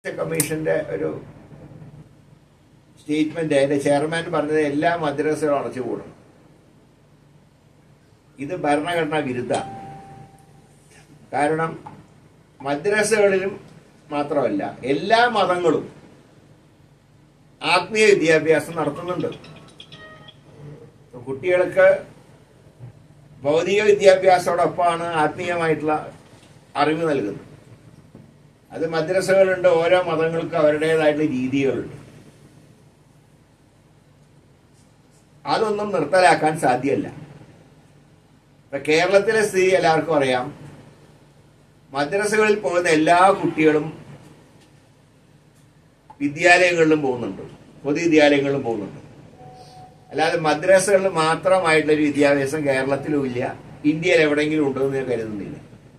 കമ്മീഷന്റെ ഒരു സ്റ്റേറ്റ്മെന്റ് അതിന്റെ ചെയർമാൻ പറഞ്ഞത് എല്ലാ മദ്രസകളും അടച്ചുകൂടും ഇത് ഭരണഘടനാ വിരുദ്ധ കാരണം മദ്രസകളിലും മാത്രമല്ല എല്ലാ മതങ്ങളും ആത്മീയ വിദ്യാഭ്യാസം നടത്തുന്നുണ്ട് കുട്ടികൾക്ക് ഭൗതിക വിദ്യാഭ്യാസത്തോടൊപ്പമാണ് ആത്മീയമായിട്ടുള്ള അറിവ് നൽകുന്നത് അത് മദ്രസകളുണ്ട് ഓരോ മതങ്ങൾക്കും അവരുടേതായിട്ടുള്ള രീതികളുണ്ട് അതൊന്നും നിർത്തലാക്കാൻ സാധ്യമല്ല ഇപ്പൊ കേരളത്തിലെ സ്ഥിതി എല്ലാവർക്കും അറിയാം മദ്രസകളിൽ പോകുന്ന എല്ലാ കുട്ടികളും വിദ്യാലയങ്ങളിലും പോകുന്നുണ്ട് പൊതുവിദ്യാലയങ്ങളിലും പോകുന്നുണ്ട് അല്ലാതെ മദ്രസകളിൽ മാത്രമായിട്ടുള്ള ഒരു വിദ്യാഭ്യാസം കേരളത്തിലും ഇല്ല ഇന്ത്യയിൽ എവിടെയെങ്കിലും ഉണ്ടോ എന്ന് ഞാൻ കരുതുന്നില്ല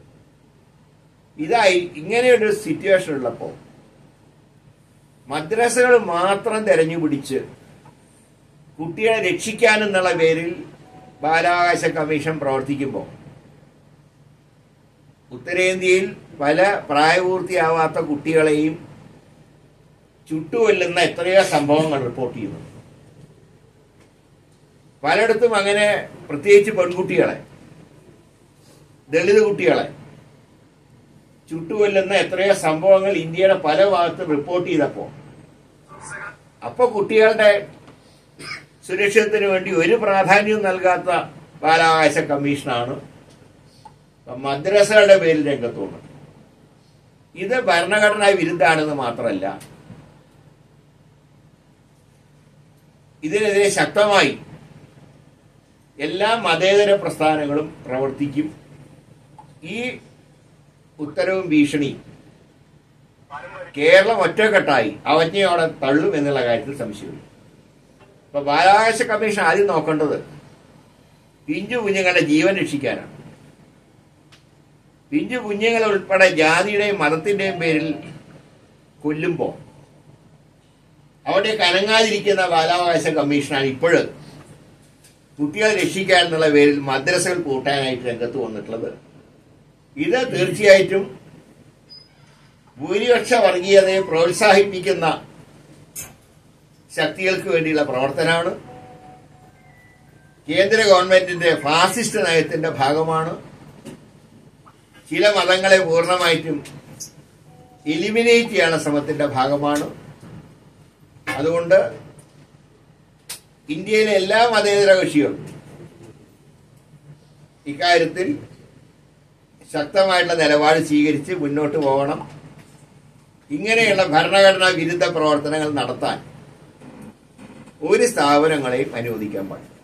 ഇതായി ഇങ്ങനെയൊരു സിറ്റുവേഷൻ ഉള്ളപ്പോൾ മദ്രസകൾ മാത്രം തെരഞ്ഞു പിടിച്ച് കുട്ടികളെ രക്ഷിക്കാനെന്നുള്ള പേരിൽ ബാലാവകാശ കമ്മീഷൻ പ്രവർത്തിക്കുമ്പോൾ ഉത്തരേന്ത്യയിൽ പല പ്രായപൂർത്തിയാവാത്ത കുട്ടികളെയും ചുട്ടുകൊല്ലുന്ന എത്രയോ സംഭവങ്ങൾ റിപ്പോർട്ട് ചെയ്യുന്നു പലയിടത്തും അങ്ങനെ പ്രത്യേകിച്ച് പെൺകുട്ടികളെ ദളിത് കുട്ടികളെ ചുട്ടുകൊല്ലുന്ന എത്രയോ സംഭവങ്ങൾ ഇന്ത്യയുടെ പല ഭാഗത്തും റിപ്പോർട്ട് ചെയ്തപ്പോ അപ്പൊ കുട്ടികളുടെ സുരക്ഷിതത്തിന് വേണ്ടി ഒരു പ്രാധാന്യവും നൽകാത്ത ബാലാവകാശ കമ്മീഷനാണ് മദ്രസകളുടെ പേരിൽ രംഗത്ത് വന്നത് ഇത് ഭരണഘടനാ വിരുദ്ധാണെന്ന് മാത്രമല്ല ഇതിനെതിരെ ശക്തമായി എല്ലാ മതേതര പ്രസ്ഥാനങ്ങളും പ്രവർത്തിക്കും ഈ ഉത്തരവും ഭീഷണിയും കേരളം ഒറ്റക്കെട്ടായി അവജ്ഞയോടെ തള്ളും എന്നുള്ള കാര്യത്തിൽ സംശയമില്ല ഇപ്പൊ ബാലാവകാശ കമ്മീഷൻ ആദ്യം നോക്കേണ്ടത് പിഞ്ചു കുഞ്ഞുങ്ങളുടെ ജീവൻ രക്ഷിക്കാനാണ് പിഞ്ചു കുഞ്ഞുങ്ങൾ ഉൾപ്പെടെ ജാതിയുടെയും മതത്തിന്റെയും പേരിൽ കൊല്ലുമ്പോൾ അവിടെ കനങ്ങാതിരിക്കുന്ന ബാലാവകാശ കമ്മീഷനാണ് ഇപ്പോഴ് കുട്ടികളെ രക്ഷിക്കാൻ എന്നുള്ള പേരിൽ മദ്രസകൾ കൂട്ടാനായിട്ട് രംഗത്ത് വന്നിട്ടുള്ളത് ഇത് തീർച്ചയായിട്ടും ഭൂരിപക്ഷ വർഗീയതയെ പ്രോത്സാഹിപ്പിക്കുന്ന ശക്തികൾക്ക് വേണ്ടിയുള്ള പ്രവർത്തനമാണ് കേന്ദ്ര ഗവൺമെന്റിന്റെ ഫാസിസ്റ്റ് നയത്തിന്റെ ഭാഗമാണ് ചില മതങ്ങളെ പൂർണ്ണമായിട്ടും എലിമിനേറ്റ് ചെയ്യാനുള്ള ശ്രമത്തിന്റെ ഭാഗമാണ് അതുകൊണ്ട് ഇന്ത്യയിലെ എല്ലാ മതേതര കക്ഷികളും ഇക്കാര്യത്തിൽ ശക്തമായിട്ടുള്ള നിലപാട് സ്വീകരിച്ച് മുന്നോട്ട് പോകണം ഇങ്ങനെയുള്ള ഭരണഘടനാ വിരുദ്ധ പ്രവർത്തനങ്ങൾ നടത്താൻ ഒരു സ്ഥാപനങ്ങളെയും അനുവദിക്കാൻ പാടില്ല